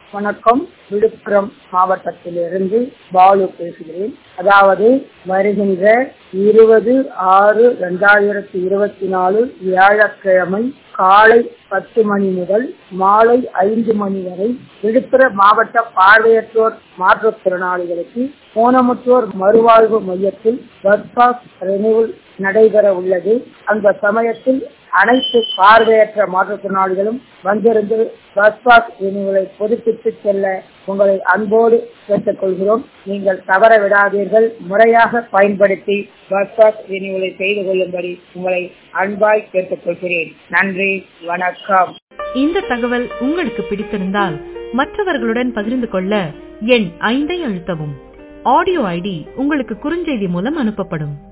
வணக்கம் விழுப்புரம் மாவட்டத்திலிருந்து பாலு பேசுகிறேன் அதாவது வருகின்ற இருபது ஆறு இரண்டாயிரத்தி இருபத்தி நாலு வியாழக்கிழமை காலை பத்து மணி முதல் மாலை ஐந்து மணி வரை விழுப்புரம் மாவட்ட பார்வையற்றோர் மாற்றுத்திறனாளிகளுக்கு ஊனமுற்றோர் மறுவாழ்வு மையத்தில் பஸ் ரெனிவல் நடைபெற உள்ளது அந்த சமயத்தில் அனைத்து பார்வையற்ற மாற்றுத்திறனாளிகளும் வந்திருந்து பஸ் பாஸ் ரினிவலை புதுப்பித்து செல்ல உங்களை அன்போடு கேட்டுக்கொள்கிறோம் நீங்கள் தவற விடாதீர்கள் முறையாக பயன்படுத்தி பஸ் பாஸ் ரினிவலை செய்து கொள்ளும்படி உங்களை அன்பாய் கேட்டுக்கொள்கிறேன் நன்றி வணக்கம் இந்த தகவல் உங்களுக்கு பிடித்திருந்தால் மற்றவர்களுடன் பகிர்ந்து கொள்ள எண் ஐந்தை அழுத்தவும் ஆடியோ ஐடி உங்களுக்கு குறுஞ்செய்தி மூலம் அனுப்பப்படும்